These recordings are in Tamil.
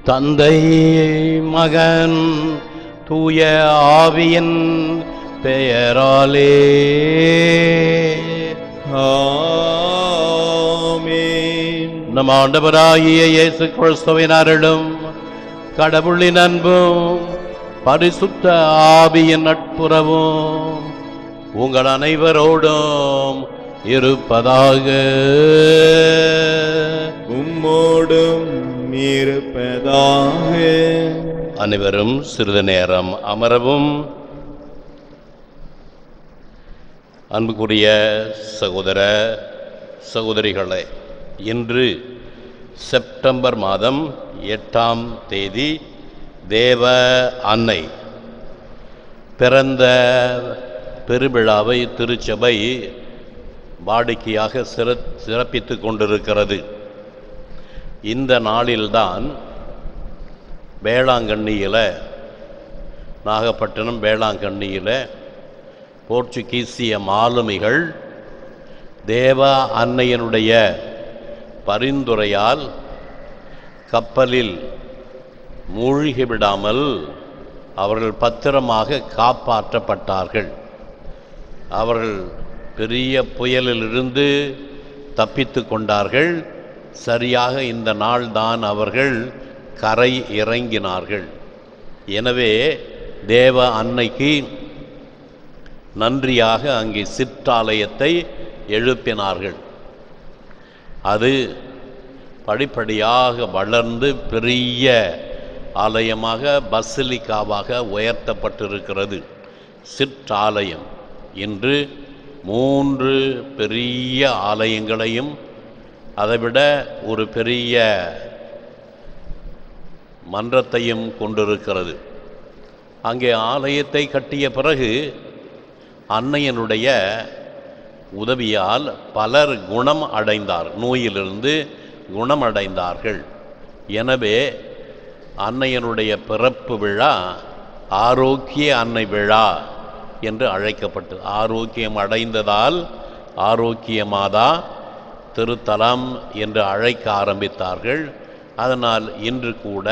தந்தை மகன் தூய ஆவியின் பெயராலே ஆமென் நம் ஆண்டவராகிய இயேசு கிறிஸ்துவின் அருளும் கடவுளின் அன்பும் பரிசுத்த ஆவியின் நட்புறவும் உங்கள் அனைவரோடும் இருப்பதாக உம்மோடும் இருப்பதாக அனைவரும் சிறிது நேரம் அமரவும் அன்புக்குரிய சகோதர சகோதரிகளே இன்று செப்டம்பர் மாதம் எட்டாம் தேதி தேவ அன்னை பிறந்த பெருவிழாவை திருச்சபை வாடிக்கையாக சிற சிறப்பித்து கொண்டிருக்கிறது இந்த நாளில்தான் வேளாங்கண்ணியில் நாகப்பட்டினம் வேளாங்கண்ணியில் போர்ச்சுகீசிய மாலுமிகள் தேவ அன்னையனுடைய பரிந்துரையால் கப்பலில் மூழ்கி விடாமல் அவர்கள் பத்திரமாக காப்பாற்றப்பட்டார்கள் அவர்கள் பெரிய புயலிலிருந்து தப்பித்து கொண்டார்கள் சரியாக இந்த நாள்தான் அவர்கள் கரை இறங்கினார்கள் எனவே தேவ அன்னைக்கு நன்றியாக அங்கே சிற்றாலயத்தை எழுப்பினார்கள் அது படிப்படியாக வளர்ந்து பெரிய ஆலயமாக பசிலிக்காவாக உயர்த்தப்பட்டிருக்கிறது சிற்றாலயம் இன்று மூன்று பெரிய ஆலயங்களையும் அதைவிட ஒரு பெரிய மன்றத்தையும் கொண்டிருக்கிறது அங்கே ஆலயத்தை கட்டிய பிறகு அன்னையனுடைய உதவியால் பலர் குணம் அடைந்தார் நோயிலிருந்து குணமடைந்தார்கள் எனவே அன்னையனுடைய பிறப்பு விழா ஆரோக்கிய அன்னை விழா என்று அழைக்கப்பட்டது ஆரோக்கியம் அடைந்ததால் ஆரோக்கிய மாதா திருத்தலம் என்று அழைக்க ஆரம்பித்தார்கள் அதனால் இன்று கூட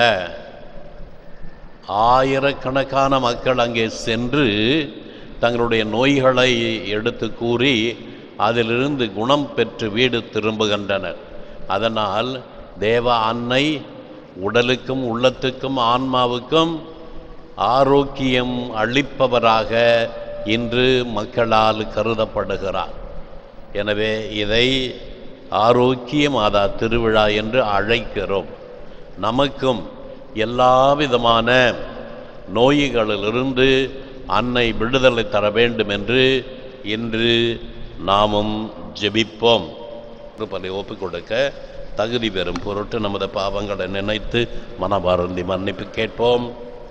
ஆயிரக்கணக்கான மக்கள் அங்கே சென்று தங்களுடைய நோய்களை எடுத்து கூறி அதிலிருந்து குணம் பெற்று வீடு திரும்புகின்றனர் அதனால் தேவ அன்னை உடலுக்கும் உள்ளத்துக்கும் ஆன்மாவுக்கும் ஆரோக்கியம் அளிப்பவராக இன்று மக்களால் கருதப்படுகிறார் எனவே இதை ஆரோக்கிய மாதா திருவிழா என்று அழைக்கிறோம் நமக்கும் எல்லா விதமான நோய்களிலிருந்து அன்னை விடுதலை தர வேண்டும் என்று இன்று நாமும் ஜெபிப்போம் திருப்பலை ஒப்புக் கொடுக்க தகுதி பெறும் பொருட்டு நமது பாவங்களை நினைத்து மனவாருந்தி மன்னிப்பு கேட்போம்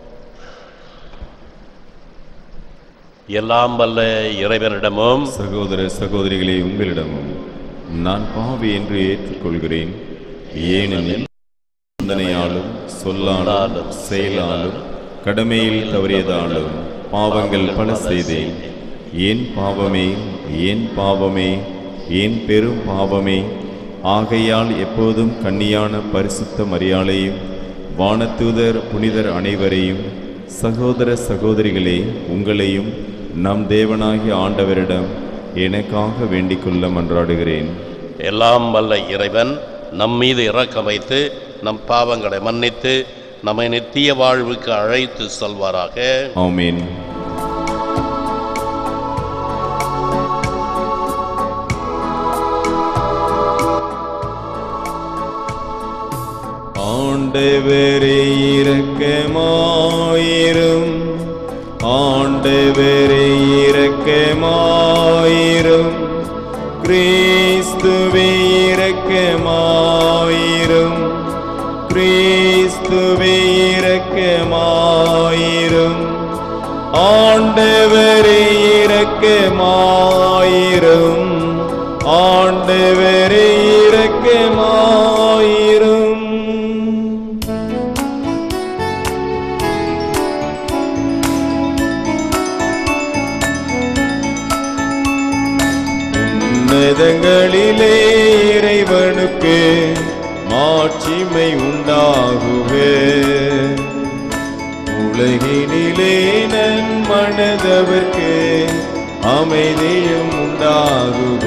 எல்லாம் வல்ல இறைவனிடமும் சகோதர சகோதரிகளே உங்களிடமும் நான் பாவி என்று ஏற்றுக்கொள்கிறேன் ஏனெனில் சிந்தனையாலும் சொல்லாலும் செயலாலும் கடமையில் தவறியதாலும் பாவங்கள் பல செய்தேன் ஏன் பாவமே ஏன் பாவமே ஏன் பெரும் பாவமே ஆகையால் எப்போதும் கன்னியான பரிசுத்த மரியாளையும் வானதூதர் புனிதர் அனைவரையும் சகோதர சகோதரிகளே உங்களையும் நம் தேவனாகிய ஆண்டவரிடம் எனக்காக வேண்டிக் கொள்ள மன்றாடுகிறேன் எல்லாம் வல்ல இறைவன் நம் மீது இரக்கம் வைத்து நம் பாவங்களை மன்னித்து நம்மை நித்திய வாழ்வுக்கு அழைத்து செல்வாராக ஆமென் ஆண்டவரே இரக்கமாயிரும் ஆண்டவரே இரக்கமாயிரும் கிறிஸ்துவே இரக்கமாயிரும் கிறிஸ்துவே இரக்கமாயிரும் ஆண்டவரே இரக்கமாயிரும் ஆண்டவரே இரக்கமாயிரும் உன்னதங்களிலே இறைவனுக்கு மாட்சிமை உண்டாகுவே உலகினிலே நன்மனதவர்க்கு அமைதியும் உண்டாகுக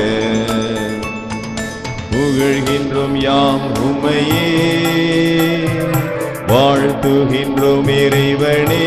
புகழ்கின்றோம் யாம் உம்மையே வாழ்த்துகின்றோம் இறைவனே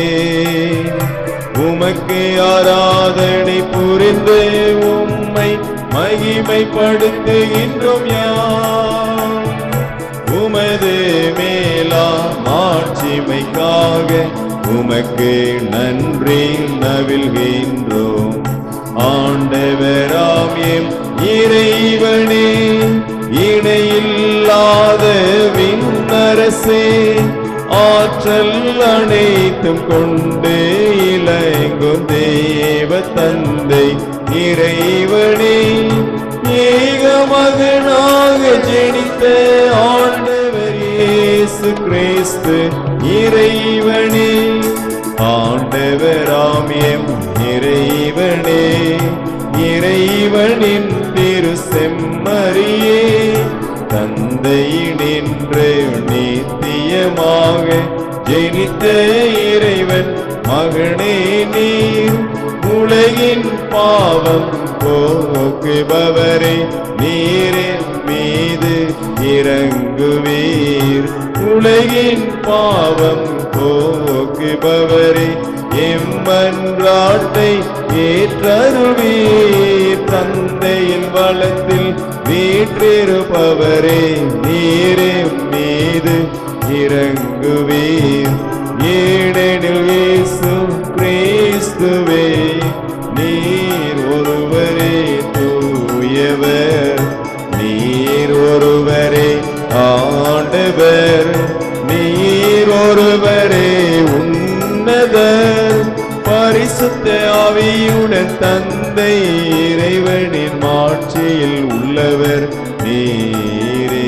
உமக்கு ஆராதனை புரிந்து உம்மை மகிமைப்படுத்துகின்றோம் யாம் உமது மேலா மாட்சிமைக்காக உமக்கு நன்றி நவில்கின்றோம் ஆண்டவராம் எம் இறைவனே இணையில்லாத விண்ணரசே ஆற்றல் அனைத்தும் கொண்டு இலங்கும் தேவ தந்தை இறைவனே ஏக மகனாக ஜெனித்த ஆண்டவர் இயேசு கிறிஸ்து இறைவனே ஆண்டவராம் எம் இறைவனே இறைவனின் திரு செம்மறியே தந்தையினின்று நித்தியமாக ஜெனித்த இறைவன் மகனே நீர் உலகின் பாவம் போக்குபவரே நீரின் மீது இறங்குவீர் உலகின் பாவம் போக்குபவரே எம்மன்றாட்டை ஏற்றருவீர் தந்தையின் வளத்தில் வீற்றிருப்பவரே நீரே மீது இறங்குவீர் ஏடெனில் இயேசு கிறிஸ்துவே நீர் ஒருவரே தூயவர் நீர் ஒருவரே ஆண்டவர் நீர் ஒருவரே உன்னதர் பரிசுத்த ஆவியுடன் தந்தை இறைவனின் மாட்சியில் உள்ளவர் நீரே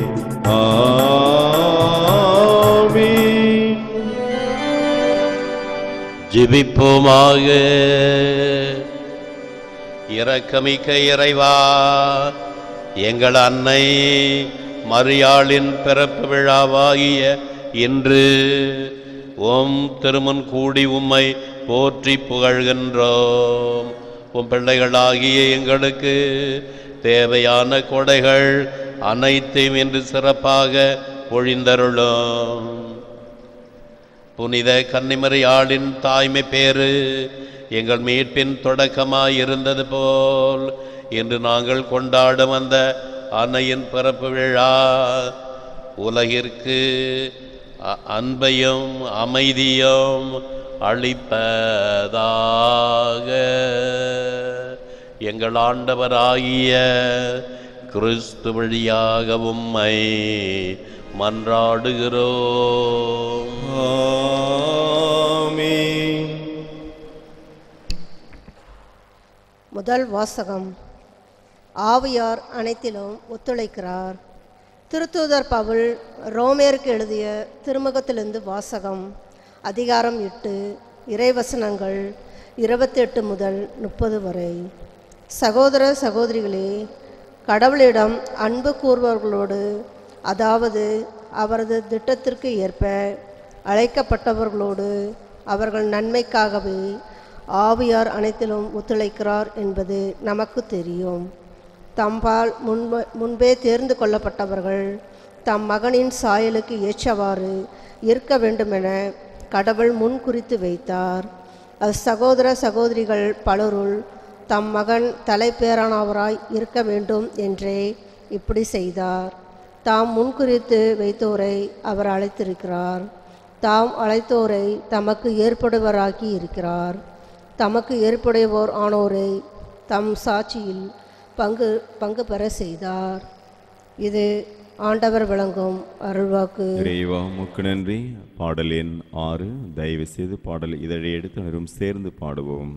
ஆமென் ஜெபிப்போமாக இரக்கமிக்க இறைவா எங்கள் அன்னை மரியாளின் பிறப்பு விழாவாகிய இன்று உம் திருமுன் கூடி உம்மை போற்றி புகழ்கின்றோம் உம் பிள்ளைகளாகிய எங்களுக்கு தேவையான கொடைகள் அனைத்தையும் இன்று சிறப்பாக பொழிந்தருளும் புனித கன்னிமரியாளின் தாய்மை பேறு எங்கள் மீட்பின் தொடக்கமாய் இருந்தது போல் இன்று நாங்கள் கொண்டாடும் அந்த அன்னையின் பிறப்பு விழா உலகிற்கு அ- அன்பையும் அமைதியும் அளிப்பதாக எங்கள் ஆண்டவராகிய கிறிஸ்து வழியாக உம்மை மன்றாடுகிறோம் ஆமென் முதல் வாசகம் ஆவியார் அனைத்திலும் ஒத்துழைக்கிறார் திருத்தூதர் பவுல் ரோமேருக்கு எழுதிய திருமுகத்திலிருந்து வாசகம் அதிகாரம் எட்டு இறைவசனங்கள் இருபத்தெட்டு முதல் முப்பது வரை சகோதர சகோதரிகளே கடவுளிடம் அன்பு கூறுபவர்களோடு அதாவது அவரது திட்டத்திற்கு ஏற்ப அழைக்கப்பட்டவர்களோடு அவர்கள் நன்மைக்காகவே ஆவியார் அனைத்திலும் ஒத்துழைக்கிறார் என்பது நமக்கு தெரியும் தம்பால் முன்ப முன்பே தேர்ந்து கொள்ளப்பட்டவர்கள் தம் மகனின் சாயலுக்கு ஏற்றவாறு இருக்க வேண்டுமென கடவுள் முன் குறித்து வைத்தார் அச்சகோதர சகோதரிகள் பலருள் தம் மகன் தலைப்பேரானவராய் இருக்க வேண்டும் என்றே இப்படி செய்தார் தாம் முன்குறித்து வைத்தோரை அவர் அழைத்திருக்கிறார் தாம் அழைத்தோரை தமக்கு ஏற்படுவராக்கி இருக்கிறார் தமக்கு ஏற்புடையவோர் ஆனோரை தம் சாட்சியில் பங்கு பங்கு பெற செய்தார் இது ஆண்டவர் விளங்கும் அருள்வாக்கு இறைவா முக்கு நன்றி பாடல் எண் ஆறு தயவு செய்து பாடல் இதழை எடுத்து அனைவரும் சேர்ந்து பாடுவோம்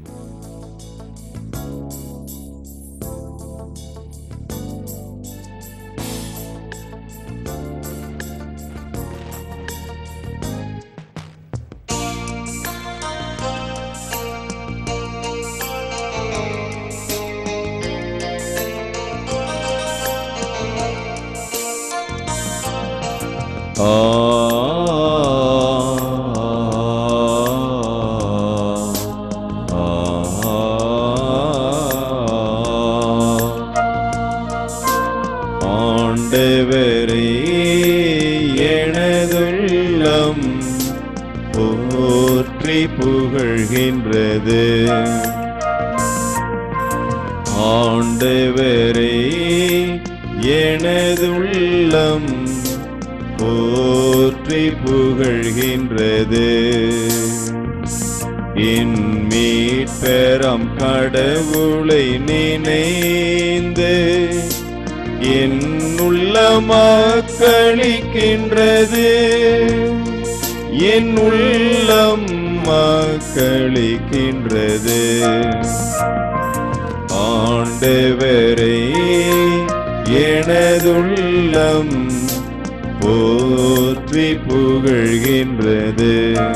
உள்ளம் போற்றி புகழ்கின்றது ஆண்டவரே எனதுள்ளம் போற்றி புகழ்கின்றது என் மீட்பெறம் கடவுளை நினைந்து என் உள்ளமாக்களிக்கின்றது என் உள்ளம் மக்களிக்கின்றது ஆண்டவரே எனதுள்ளம் போற்றி புகழ்கின்றது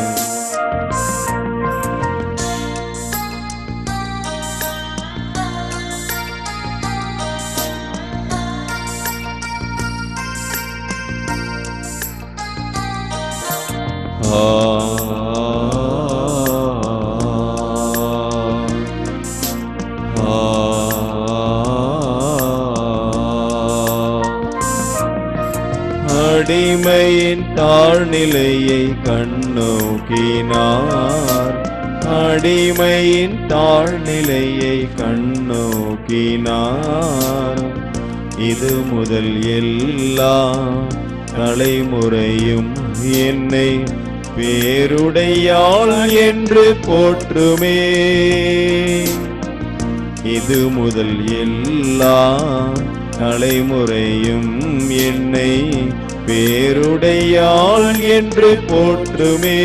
அடிமையின் தாழ்நிலையை கண்ணோக்கினார் அடிமையின் தாழ்நிலையை கண்ணோக்கினார் இது முதல் எல்லா தலைமுறையும் என்னை பேருடையாள் என்று போற்றுமே இது முதல் எல்லா தலைமுறையும் என்னை பேருடையாள் என்று போற்றுமே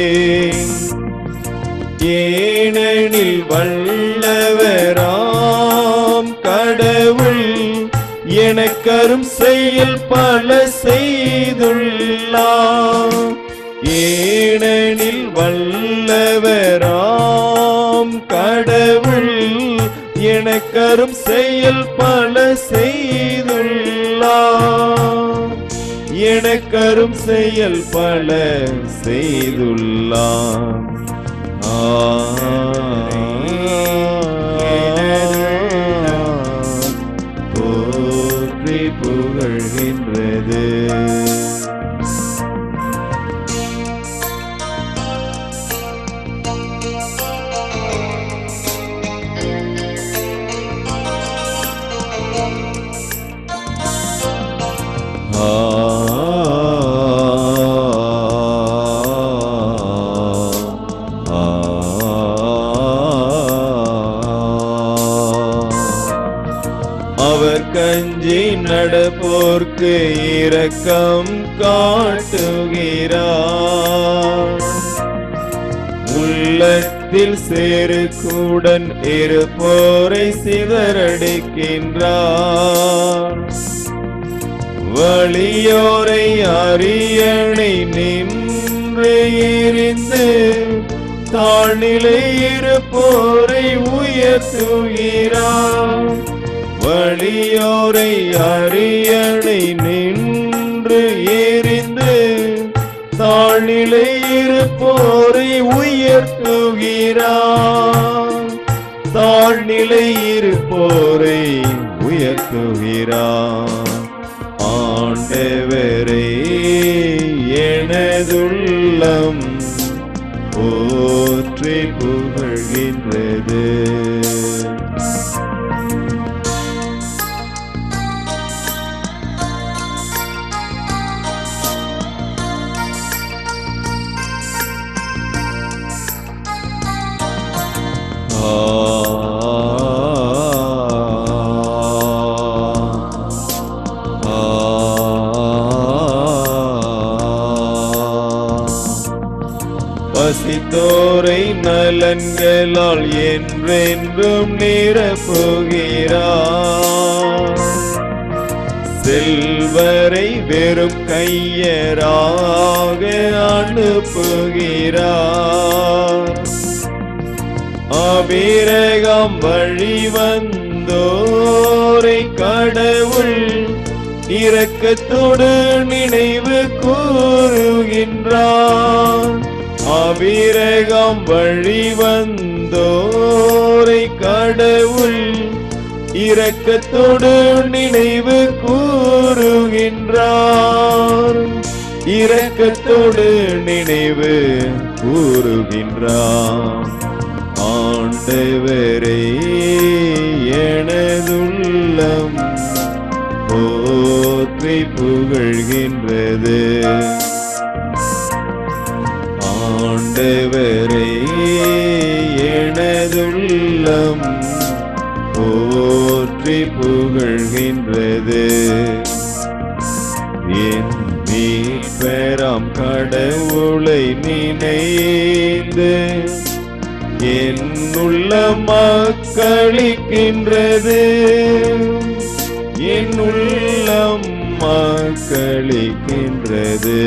ஏனெனில் வல்லவராம் கடவுள் எனக்கரும் செயல் பல செய்துள்ளார் ஏனெனில் வல்லவராம் கடவுள் எனக்கரும் செயல் பல செய்துள்ளார் எனக்கரும் செயல் பல செய்துள்ளார் போற்றி புகழ்கின்றது அவர் கஞ்சி நடப்போர்க்கு இரக்கம் காட்டுகிறார் உள்ளத்தில் செருக்குடன் இருப்போரை சிதறடிக்கின்றார் வலியோரை அரியணை நின்று எரிந்து தாழ்நிலை இருப்போரை உயர்த்துகிறார் வலியோரை அரியணை நின்று எரிந்து தாழ்நிலை இருப்போரை உயர்த்துகிறார் தாழ்நிலை இருப்போரை உயர்த்துகிறார் ஆண்டவரே எனதுள்ளம் போற்றி புகழ்கின்றது பசித்தோரை நலன்களால் என்றென்றும் நிரப்புகிறார் செல்வரை வெறும் கையராக அனுப்புகிறார் அபிரகம் வழி வந்தோரை கடவுள் இரக்கத்தோடு நினைவு கூறுகின்றார் அபிரகம் வழி வந்தோரை கடவுள் இரக்கத்தோடு நினைவு கூறுகின்றார் இரக்கத்தோடு நினைவு கூறுகின்றார் ஆண்டவரே எனதுள்ளம் போற்றி புகழ்கின்றது ஆண்டவரே எனதுள்ளம் போற்றி புகழ்கின்றது என் மீட்பெறாம் கடவுளை நினைந்து என் உள்ள மக்களிக்கின்றது என் உள்ளம் மக்களிக்கின்றது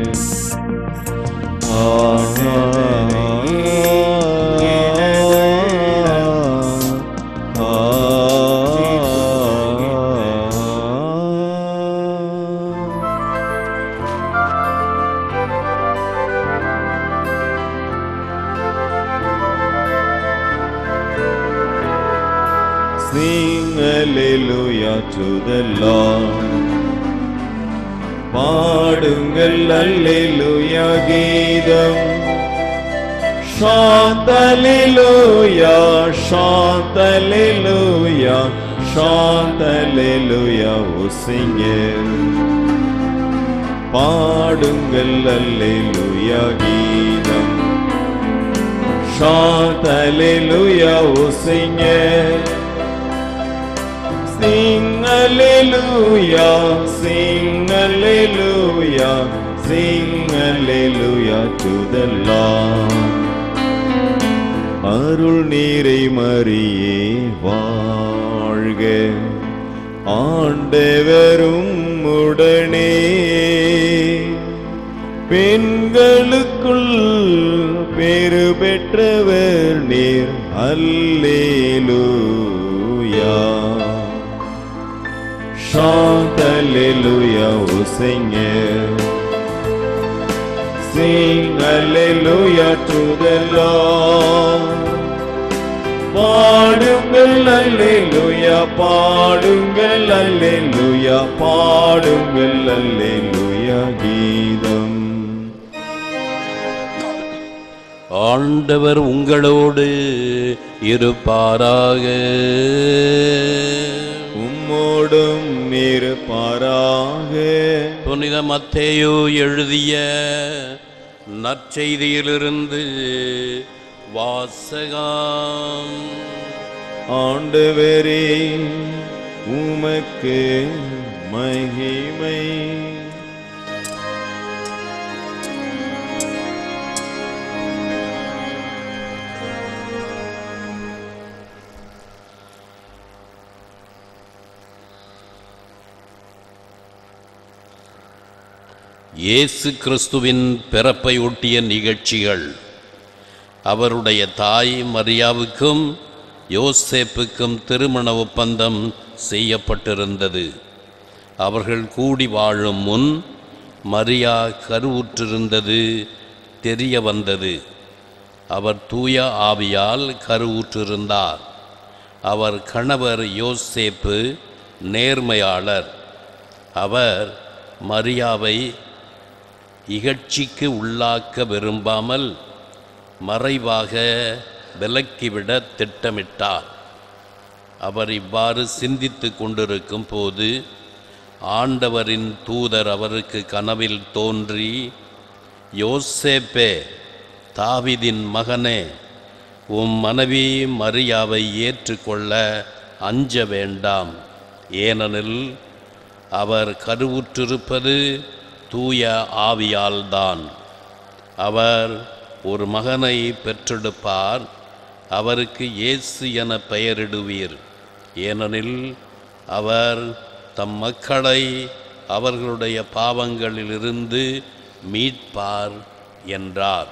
Sing hallelujah to the Lord. பாடுங்கள் அல்லேலூயா கீதம் சாந்தலிலூயா சாந்தலிலூயா சாந்தலிலூயா உசிங்க பாடுங்கள் அல்லேலூயா கீதம் சாந்தலிலூயா உசிங்க Sing hallelujah, sing hallelujah, sing hallelujah to the Lord. அருள் நீரை மறியே வாழ்க ஆண்டவரும் உடனே பெண்களுக்குள் பேறு பெற்றவர் நீர் அல்லேலூயா Chante Alléluia au Seigneur. Sing Alléluia to the Lord. பாடுங்கள் அல்லேலூயா பாடுங்கள் அல்லேலூயா பாடுங்கள் அல்லேலூயா கீதம் ஆண்டவர் உங்களோடு இருப்பாராக உம்மோடும் இருப்பாராக புனித மத்தேயு எழுதிய நற்செய்தியிலிருந்து வாசகம் ஆண்டவரே உமக்கு மகிமை இயேசு கிறிஸ்துவின் பிறப்பை ஒட்டிய நிகழ்ச்சிகள் அவருடைய தாய் மரியாவுக்கும் யோசேப்புக்கும் திருமண ஒப்பந்தம் செய்யப்பட்டிருந்தது அவர்கள் கூடி வாழும் முன் மரியா கருவுற்றிருந்தது தெரிய வந்தது அவர் தூய ஆவியால் கருவுற்றிருந்தார் அவர் கணவர் யோசேப்பு நேர்மையாளர் அவர் மரியாவை இகழ்ச்சிக்கு உள்ளாக்க விரும்பாமல் மறைவாக விலக்கிவிட திட்டமிட்டார் அவர் இவ்வாறு சிந்தித்து கொண்டிருக்கும் போது ஆண்டவரின் தூதர் அவருக்கு கனவில் தோன்றி யோசேப்பே தாவிதின் மகனே உம் மனைவி மரியாவை ஏற்றுக்கொள்ள அஞ்ச வேண்டாம் ஏனெனில் அவர் கருவுற்றிருப்பது தூய ஆவியால்தான் அவர் ஒரு மகனை பெற்றெடுப்பார் அவருக்கு இயேசு என பெயரிடுவீர் ஏனெனில் அவர் தம் மக்களை அவர்களுடைய பாவங்களிலிருந்து மீட்பார் என்றார்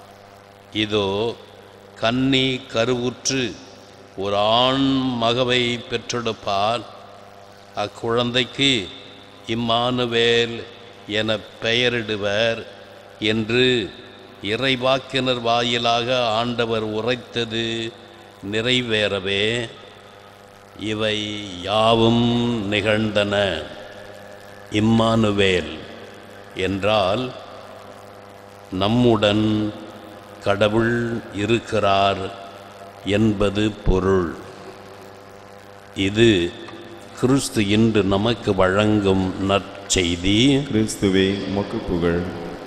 இதோ கன்னி கருவுற்று ஒரு ஆண் மகவை பெற்றெடுப்பார் அக்குழந்தைக்கு இம்மானுவேல் என பெயரிடுவர் என்று இறைவாக்கினர் வாயிலாக ஆண்டவர் உரைத்தது நிறைவேறவே இவை யாவும் நிகழ்ந்தன இம்மானுவேல் என்றால் நம்முடன் கடவுள் இருக்கிறார் என்பது பொருள் இது கிறிஸ்து இன்று நமக்கு வழங்கும் நற்செய்தி கிறிஸ்துவே உமக்கு புகழ்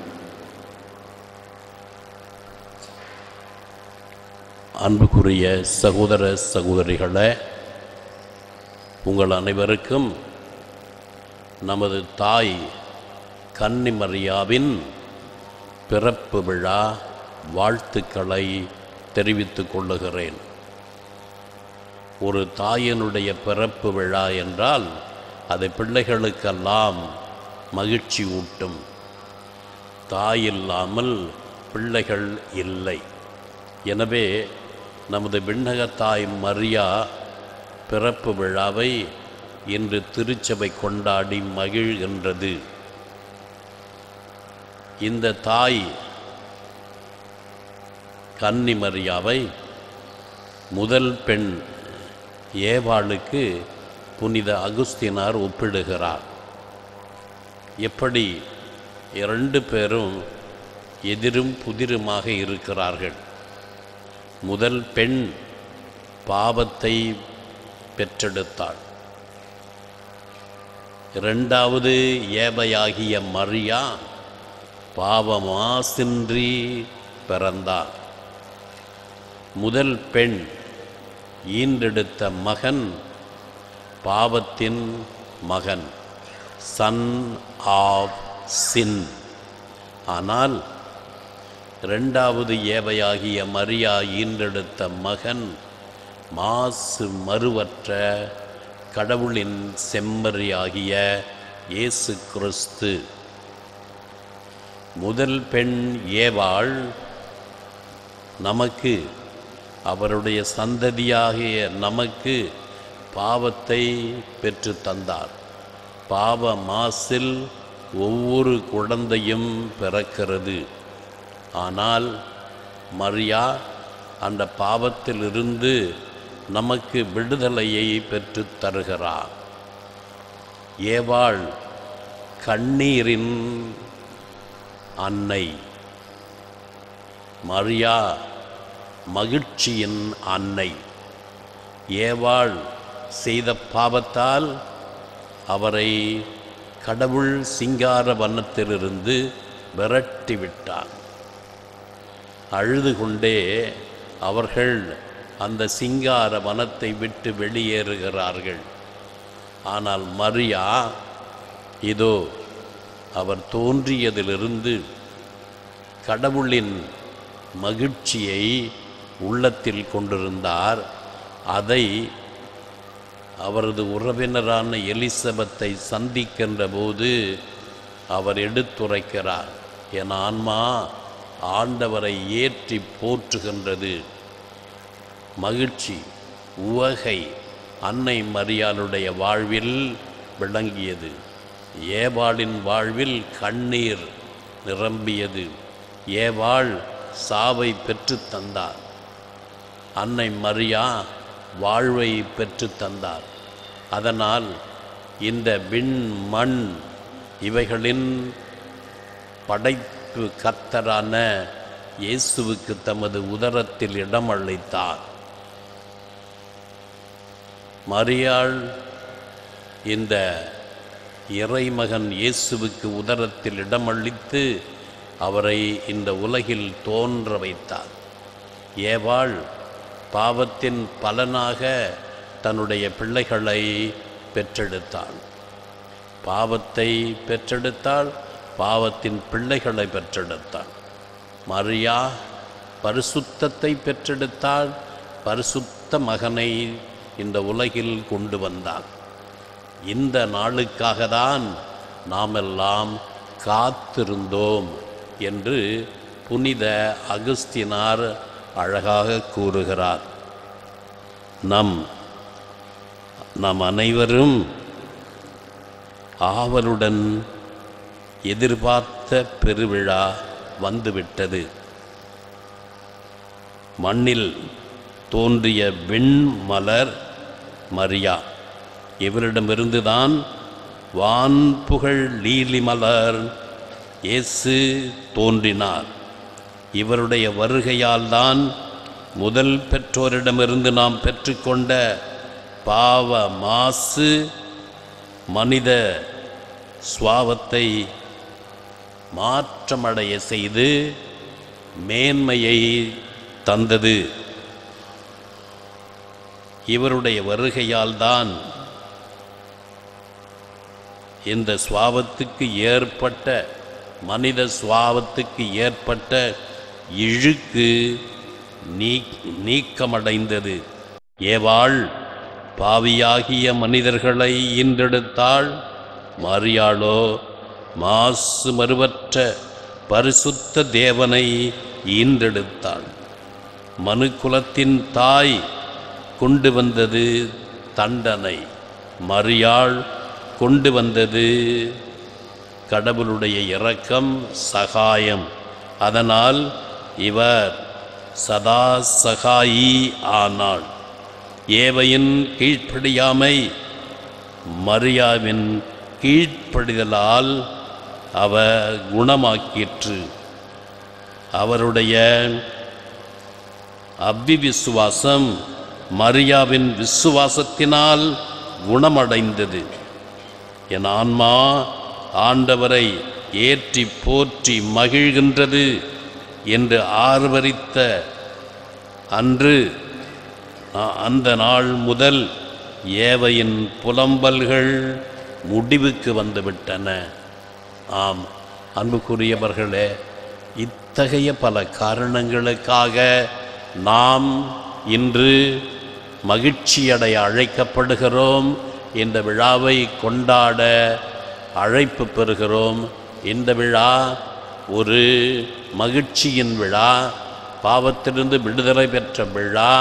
அன்புக்குரிய சகோதர சகோதரிகளே உங்கள் அனைவருக்கும் நமது தாய் கன்னிமரியாவின் பிறப்பு விழா வாழ்த்துக்களை தெரிவித்துக் கொள்ளுகிறேன் ஒரு தாயினுடைய பிறப்பு விழா என்றால் அது பிள்ளைகளுக்கெல்லாம் மகிழ்ச்சி ஊட்டும் தாயில்லாமல் பிள்ளைகள் இல்லை எனவே நமது விண்ணக தாய் மரியா பிறப்பு விழாவை இன்று திருச்சபை கொண்டாடி மகிழ்கின்றது இந்த தாய் கன்னி மரியாவை முதல் பெண் ஏவாளுக்கு புனித அகுஸ்தினார் ஒப்பிடுகிறார் எப்படி இரண்டு பேரும் எதிரும் புதிருமாக இருக்கிறார்கள் முதல் பெண் பாவத்தை பெற்றெடுத்தாள் இரண்டாவது ஏவையாகிய மரியா பாவமாசின்றி பிறந்தார் முதல் பெண் ஈன்றெடுத்த மகன் பாவத்தின் மகன் சன் ஆஃப் சின் ஆனால் இரண்டாவது ஏவையாகிய மரியா ஈன்றெடுத்த மகன் மாசு மறுவற்ற கடவுளின் செம்மறியாகிய இயேசு கிறிஸ்து முதல் பெண் ஏவாள் நமக்கு அவருடைய சந்ததியாகிய நமக்கு பாவத்தை பெற்று தந்தார் பாவ மாசில் ஒவ்வொரு குழந்தையும் பிறக்கிறது ஆனால் மரியா அந்த பாவத்திலிருந்து நமக்கு விடுதலையை பெற்றுத் தருகிறார் ஏவாள் கண்ணீரின் அன்னை மரியா மகிழ்ச்சியின் அன்னை ஏவாள் செய்த பாவத்தால் அவரை கடவுள் சிங்கார வனத்திலிருந்து விரட்டிவிட்டார் அழுது கொண்டே அவர்கள் அந்த சிங்கார வனத்தை விட்டு வெளியேறுகிறார்கள் ஆனால் மரியா இதோ அவர் தோன்றியதிலிருந்து கடவுளின் மகிழ்ச்சியை உள்ளத்தில் கொண்டிருந்தார் அதை அவரது உறவினரான எலிசபெத்தை சந்திக்கின்ற போது அவர் எடுத்துரைக்கிறார் என் ஆன்மா ஆண்டவரை ஏற்றி போற்றுகின்றது மகிழ்ச்சி உவகை அன்னை மரியாளுடைய வாழ்வில் விளங்கியது ஏவாளின் வாழ்வில் கண்ணீர் நிரம்பியது ஏவாள் சாவை பெற்றுத் தந்தார் அன்னை மரியா வாழ்வை பெற்றுத் தந்தார் அதனால் இந்த விண் மண் இவைகளின் படைப்பு கர்த்தரான இயேசுவுக்கு தமது உதரத்தில் இடம் அளித்தார் மரியாள் இந்த இறைமகன் இயேசுவுக்கு உதரத்தில் இடமளித்து அவரை இந்த உலகில் தோன்ற வைத்தார் ஏவாள் பாவத்தின் பலனாக தன்னுடைய பிள்ளைகளை பெற்றெடுத்தாள் பாவத்தை பெற்றெடுத்தாள் பாவத்தின் பிள்ளைகளை பெற்றெடுத்தாள் மரியா பரிசுத்தத்தை பெற்றெடுத்தாள் பரிசுத்த மகனை இந்த உலகில் கொண்டு வந்தாள் இந்த நாளுக்காக தான் நாமெல்லாம் காத்திருந்தோம் என்று புனித அகஸ்தினார் அழகாக கூறுகிறார் நம் நம் அனைவரும் ஆவலுடன் எதிர்பார்த்த பெருவிழா வந்துவிட்டது மண்ணில் தோன்றிய வெண்மலர் மரியா இவரிடமிருந்துதான் வான்புகழ் லீலி மலர் இயேசு தோன்றினார் இவருடைய வருகையால் தான் முதல் பெற்றோரிடமிருந்து நாம் பெற்றுக்கொண்ட பாவ மாசு மனித சுவாவத்தை மாற்றமடைய செய்து மேன்மையை தந்தது இவருடைய வருகையால் தான் இந்த சுவாவத்துக்கு ஏற்பட்ட மனித சுவாவத்துக்கு ஏற்பட்ட இழுக்கு நீ நீக்கமடைந்தது ஏவாள் பாவியாகிய மனிதர்களை ஈன்றெடுத்தாள் மரியாளோ மாசு மறுவற்ற பரிசுத்த தேவனை ஈன்றெடுத்தாள் மனுக்குலத்தின் தாய் கொண்டு வந்தது தண்டனை மரியாள் கொண்டு வந்தது கடவுளுடைய இரக்கம் சகாயம் அதனால் இவர் சதா சகாயி ஆனாள் ஏவையின் கீழ்ப்படியாமை மரியாவின் கீழ்ப்படிதலால் அவ குணமாக்கிற்று அவருடைய அவ்விவிசுவாசம் மரியாவின் விசுவாசத்தினால் குணமடைந்தது என் ஆன்மா ஆண்டவரை ஏற்றி போற்றி மகிழ்கின்றது என்று ஆர்வரித்த அன்று நா- அந்த நாள் முதல் ஏவையின் புலம்பல்கள் முடிவுக்கு வந்துவிட்டன ஆம் அன்புக்குரியவர்களே இத்தகைய பல காரணங்களுக்காக நாம் இன்று மகிழ்ச்சியடைய அழைக்கப்படுகிறோம் இந்த விழாவை கொண்டாட அழைப்பு பெறுகிறோம் இந்த விழா ஒரு மகிழ்ச்சியின் விழா பாவத்திலிருந்து விடுதலை பெற்ற விழா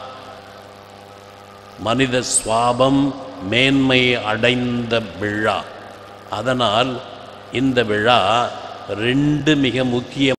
மனித சுவாபம் மேன்மை அடைந்த விழா அதனால் இந்த விழா ரெண்டு மிக முக்கிய